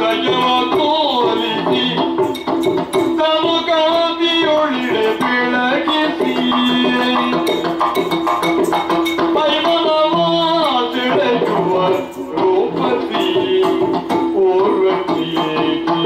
ಹೃದಯವ ತೋರಿಸಿ ತಮಗಾದಿಯೊಳಿಡೆ ಬೆಳಗಿಸಿ ಮೈಮನವ ಸೆಳೆಯುವ ರೂಪಸಿ ಓರ್ವತಿಯೇಕಿ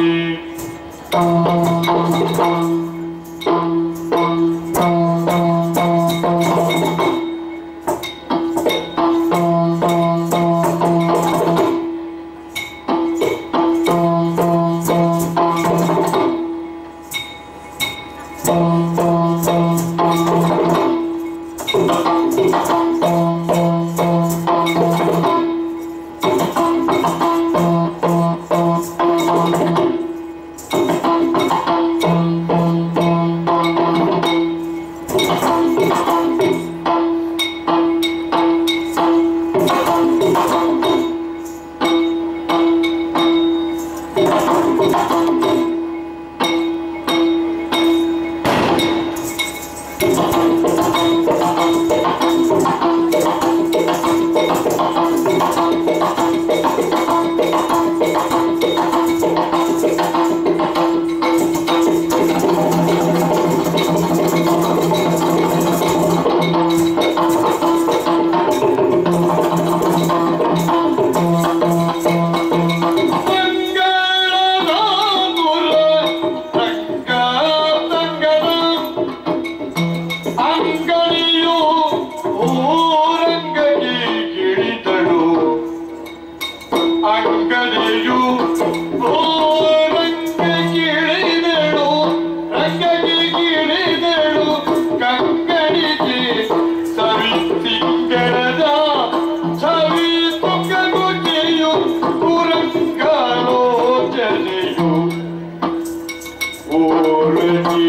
ಮಂಗಳನಾಗುರ ರಂಗ ತಂಗದ ಅಂಗಡಿಯು ಊರಂಗಗೆ ಗಿಳಿದಳು ಅಂಗಡಿಯು ಊರಂಗಗೆ ಇಳಿದಳು ರಂಗಗೆ ಗಿಳಿದಳು ಕಂಗಡಿಗೆ ಸವಿ ಸಿಂಗರದ ಸವಿ ತುಂಗಗುಜಿಯು ಕುರಂಗಲೋಚನೆಯು ಓರಗಿ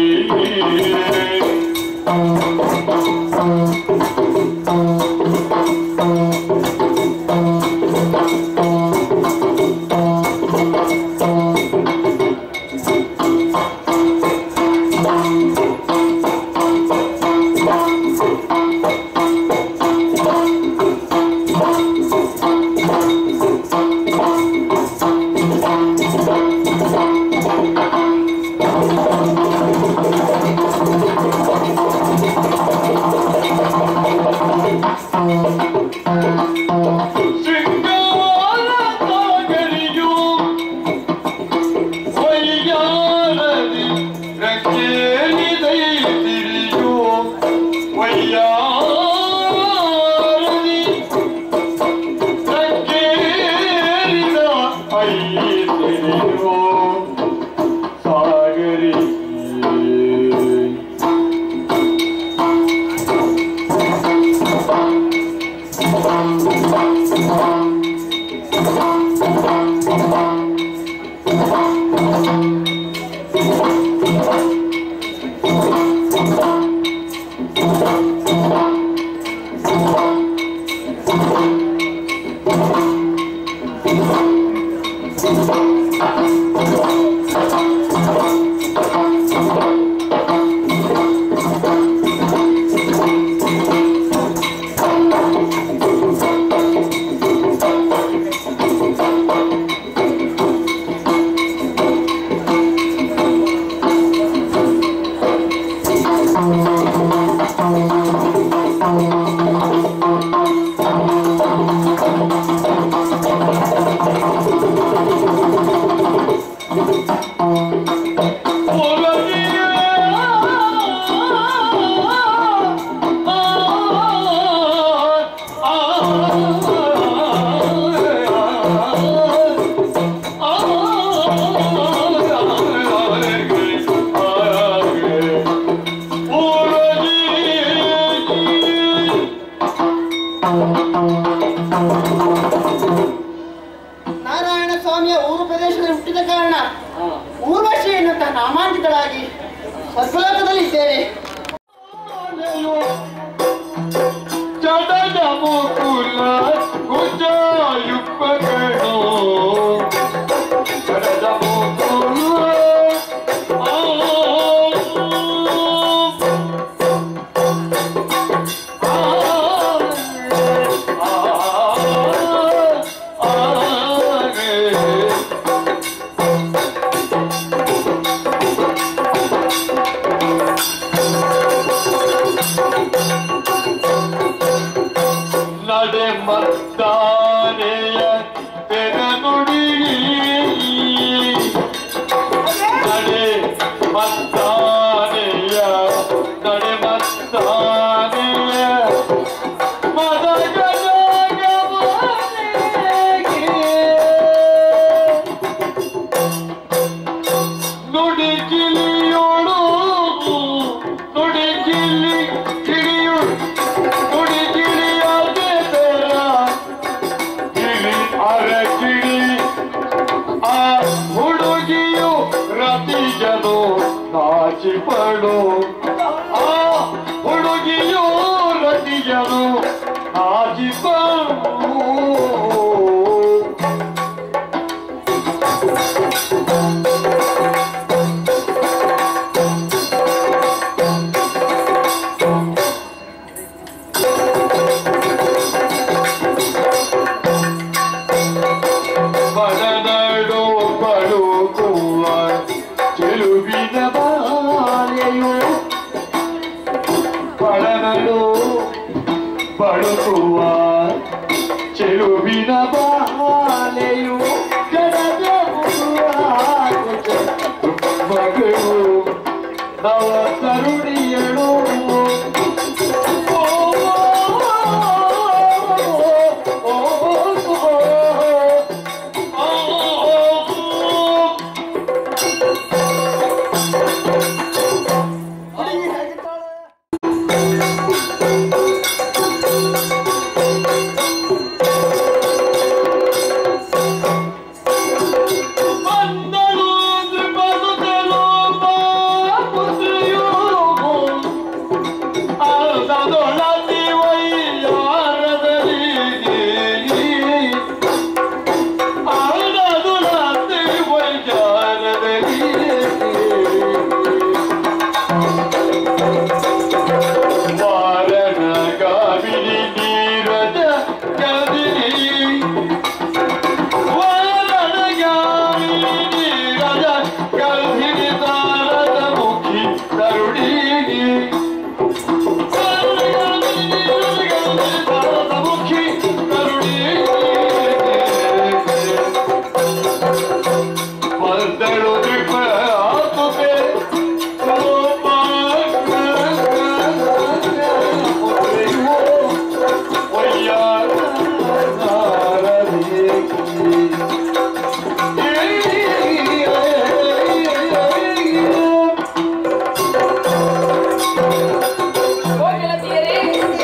ಶೃಂಗಾರ ಸಾಗರಿಯು ವೈಯಾರದಿ ರಂಗೇಲಿ ದೈತಿರಿಯು ವೈಯಾರದಿ ರಂಗೇಲಿದ ಐತಿರಿಯು ಸಾಗರಿ ನಾರಾಯಣ ಸ್ವಾಮಿಯ ಊರು ಪ್ರದೇಶದಲ್ಲಿ ಹುಟ್ಟಿದ ಕಾರಣ ಊರ್ವಶಿ ಎನ್ನುತ್ತ ನಾಮಾಂಕಿತಳಾಗಿ ಸ್ವರ್ಗಲೋಕದಲ್ಲಿ ಇದ್ದೇನೆ ಚಡದ ಮುಕುಲ ಕುಜಾಯುಪಗಣೋ ಚಡದ ಮುಕುಲ ಆ ಆ ಆ ನಾಚಿಪಡು ಆ ಹುಡುಗಿಯೋ ರತಿಯನು ನಾಚಿಪಡು ಪಡದಡು ಪಡುಕುವ ಚೆಲುವಿನ ಬಾಲೆಯು ಪಡನಡು ಪಡುಕುವ ಚೆಲುವಿನ ಬಾಲೆಯು ಜಡದ ಮಗಳು ನವ ತರುಣಿಯಳು ಹುಡುಗಿ ಹೇಗಿದ್ದಾಳೆ? ನೀರದ ಗದಿನಿ ಓ ಗೆಳತಿಯರೇ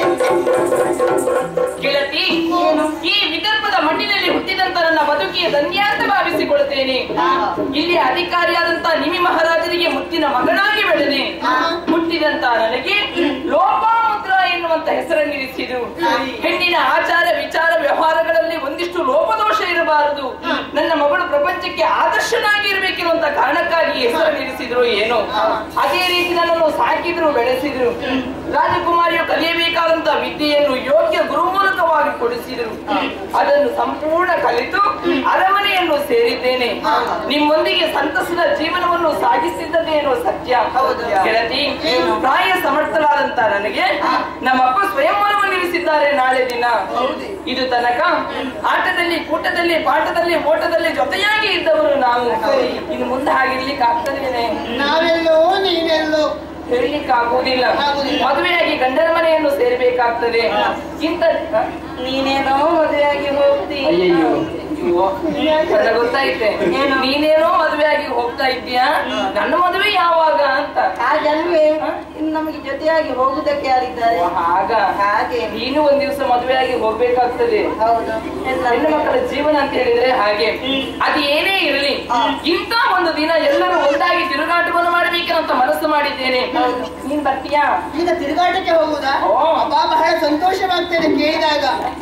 ಗೆಳತಿ ಈ ವಿದರ್ಭದ ಮಣ್ಣಿನಲ್ಲಿ ಹುಟ್ಟಿದಂತ ನನ್ನ ಬದುಕಿಯ ಧನ್ಯ ಅಂತ ಭಾವಿಸಿಕೊಳ್ಳುತ್ತೇನೆ ಇಲ್ಲಿ ಅಧಿಕಾರಿಯಾದಂತ ನಿಮಿ ಮಹಾರಾಜರಿಗೆ ಮುತ್ತಿನ ಮಗನಾಗಿ ಬೆಳೆದೆ ಹುಟ್ಟಿದಂತ ನನಗೆ ಲೋಪಾಮುದ್ರ ಎನ್ನುವಂತ ಹೆಸರನ್ನಿರಿಸಿದರು ಹೆಣ್ಣಿನ ಆಚಾರ ವಿಚಾರ ವ್ಯವಹಾರಗಳಲ್ಲಿ ಒಂದಿಷ್ಟು ಲೋಪದೋಷ ಇರಬಾರದು ನನ್ನ ಮಗಳು ಪ್ರಪಂಚಕ್ಕೆ ಆದರ್ಶನಾಗಿ ಇರಬೇಕಿರುವಂತ ಕಾರಣಕ್ಕಾಗಿ ಹೆಸರನ್ನಿರಿಸಿದ್ರು ಏನೋ ಅದೇ ರೀತಿ ನನ್ನನ್ನು ಸಾಕಿದ್ರು ಬೆಳೆಸಿದ್ರು ರಾಜಕುಮಾರಿಯು ಕಲಿಯಬೇಕಾದಂತ ವಿದ್ಯೆಯನ್ನು ಯೋಗ್ಯ ಗುರುಮೂಲಕವಾಗಿ ಕೊಡಿಸಿದರು ಅದನ್ನು ಸಂಪೂರ್ಣ ಕಲಿತು ಅರಮನೆಯನ್ನು ಸೇರಿದ್ದೇನೆ ನಿಮ್ಮೊಂದಿಗೆ ಸಂತಸದ ಜೀವನವನ್ನು ಸಾಗಿಸಿದ್ದದೇನೋ ಸತ್ಯ ಗೆಳತಿ ಪ್ರಾಯ ಸಮರ್ಥರಾದಂತ ನನಗೆ ನಮ್ಮಪ್ಪ ಸ್ವಯಂವರವನ್ನು ಇರಿಸಿದ್ದಾರೆ ನಾಳೆ ದಿನ ಇದು ತನಕ ಆಟದಲ್ಲಿ ಕೂಟದಲ್ಲಿ ಪಾಠದಲ್ಲಿ ಓಟದಲ್ಲಿ ಜೊತೆಯಾಗಿ ಇದ್ದವರು ನಾವು ಇನ್ನು ಮುಂದೆ ಹಾಗಿರ್ಲಿಕ್ಕೆ ಆಗ್ತದೇನೆ ನಾವೆಲ್ಲೋ ನೀನೆಲ್ಲೋ ಹೇಳಲಿಕ್ಕೆ ಆಗುವುದಿಲ್ಲ ಆಗುವುದಿಲ್ಲ. ಮದುವೆಯಾಗಿ ಗಂಡನ ಮನೆಯನ್ನು ಸೇರ್ಬೇಕಾಗ್ತದೆ ಇಂತ ನೀನೇನೋ ಮದುವೆಯಾಗಿ ಹೋಗ್ತಿ ಅಯ್ಯಯ್ಯೋ ನನಗೆ ಗೊತ್ತಾಯ್ತೆ ನೀನೇನೋ ಮದುವೆಯಾಗಿ ಹೋಗ್ತಾ ಇದ್ದೀಯಾ ನನ್ನ ಮದುವೆ ಯಾವಾಗ ಅಂತ ಹಾಗಲ್ವೇ ಇನ್ನು ನಮಗೆ ಜೊತೆಯಾಗಿ ಹೋಗುದಕ್ಕೆ ಯಾರಿದ್ದಾರೆ ಆಗ ಹಾಗೆ ನೀನು ಒಂದ್ ದಿವಸ ಮದುವೆಯಾಗಿ ಹೋಗ್ಬೇಕಾಗ್ತದೆ ಹೌದು ಎಲ್ಲ ಹೆಣ್ಣು ಮಕ್ಕಳ ಜೀವನ ಅಂತ ಹೇಳಿದ್ರೆ ಹಾಗೆ ಅದು ಏನೇ ಇರಲಿ ಇಂಥ ಒಂದು ದಿನ ಎಲ್ಲರೂ ಒಂದಾಗಿ ತಿರುಗಾಟವನ್ನು ಮಾಡಬೇಕಂತ ಮನಸ್ಸು ಮಾಡಿದ್ದೇನೆ ನೀನ್ ಬರ್ತೀಯಾ ಈಗ ತಿರುಗಾಟಕ್ಕೆ ಹೋಗುದಾ ಓ. ಅಬ್ಬಾ ಬಹಳ ಸಂತೋಷವಾಗ್ತದೆ ಕೇಳಿದಾಗ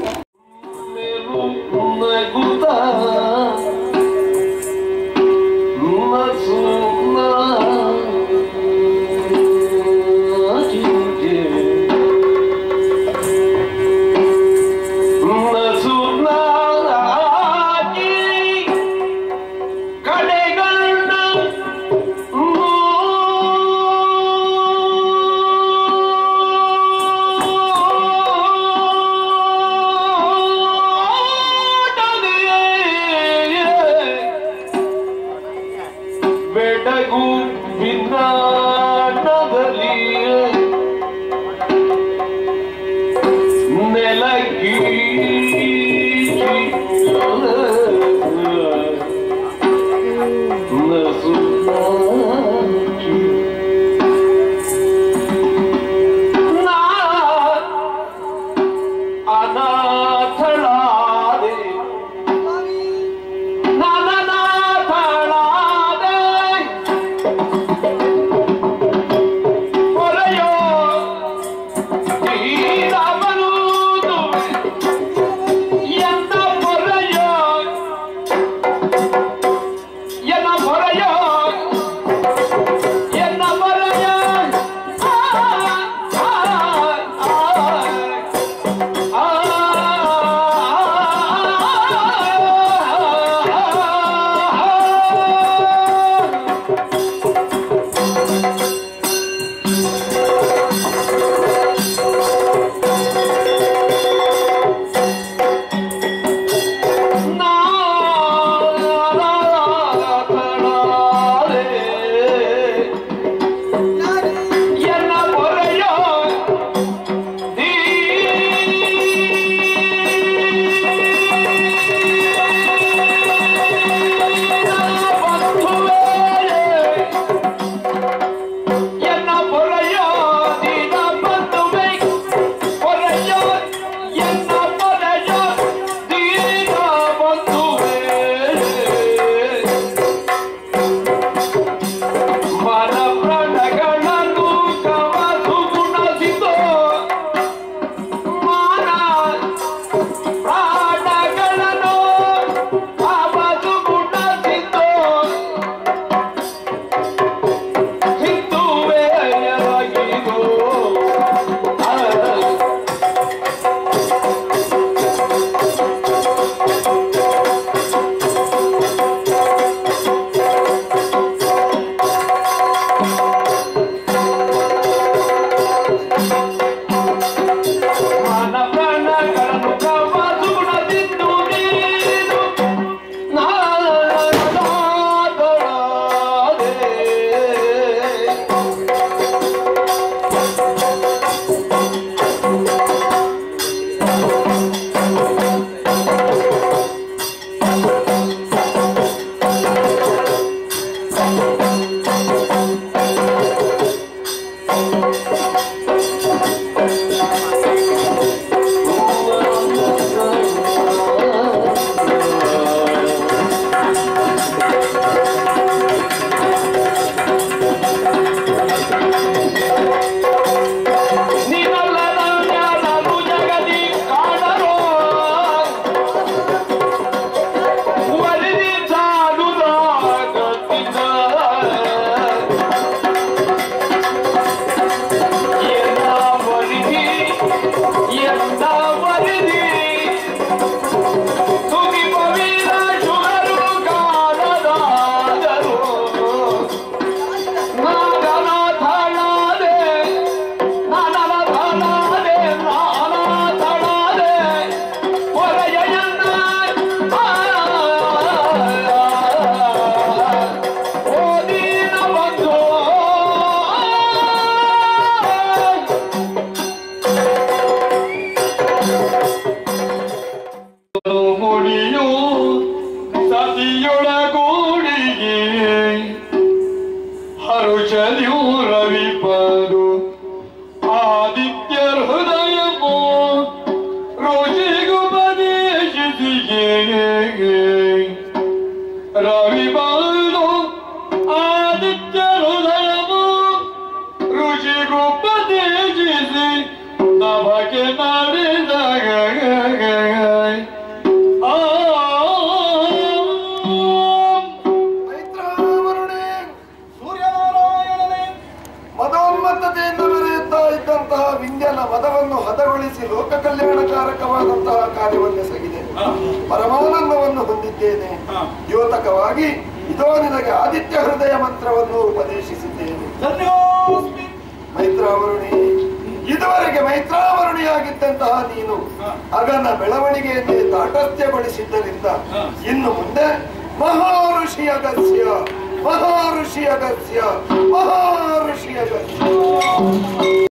ಬೆಡಗು ಭಿನ್ನಾಣದಲ್ಲಿ ನೆಲಗಿ ಅನಾಥಳಾದೆ ನಾನನಾಥಳಾದೆ ಮದವನ್ನು ಹದಗೊಳಿಸಿ ಲೋಕ ಕಲ್ಯಾಣಕಾರಕವಾದಂತಹ ಕಾರ್ಯವನ್ನೆಸಗಿದೆ ಹಾ. ಪರಮಾನಂದವನ್ನು ಹೊಂದಿದ್ದೇನೆ ಹಾ. ದ್ಯೋತಕವಾಗಿ ಇದೋ ನಿನಗೆ ಆದಿತ್ಯ ಹೃದಯ ಮಂತ್ರವನ್ನು ಉಪದೇಶಿಸಿದ್ದೇನೆ ಧನ್ಯೋಸ್ಮಿ ಮೈತ್ರಾವರುಣಿ ಇದುವರೆಗೆ ಮೈತ್ರಾವರುಣಿಯಾಗಿದ್ದಂತಹ ನೀನು ಹಾ. ಅಗನ ಬೆಳವಣಿಗೆಯನ್ನೇ ತಾಟಸ್ಥ್ಯಗೊಳಿಸಿದ್ದರಿಂದ ಹಾ. ಇನ್ನು ಮುಂದೆ ಮಹಾಋಷಿ ಅಗತ್ಯ ಮಹಾಋಷಿ ಅಗತ್ಯ ಮಹಾಋಷಿ ಅಗತ್ಯ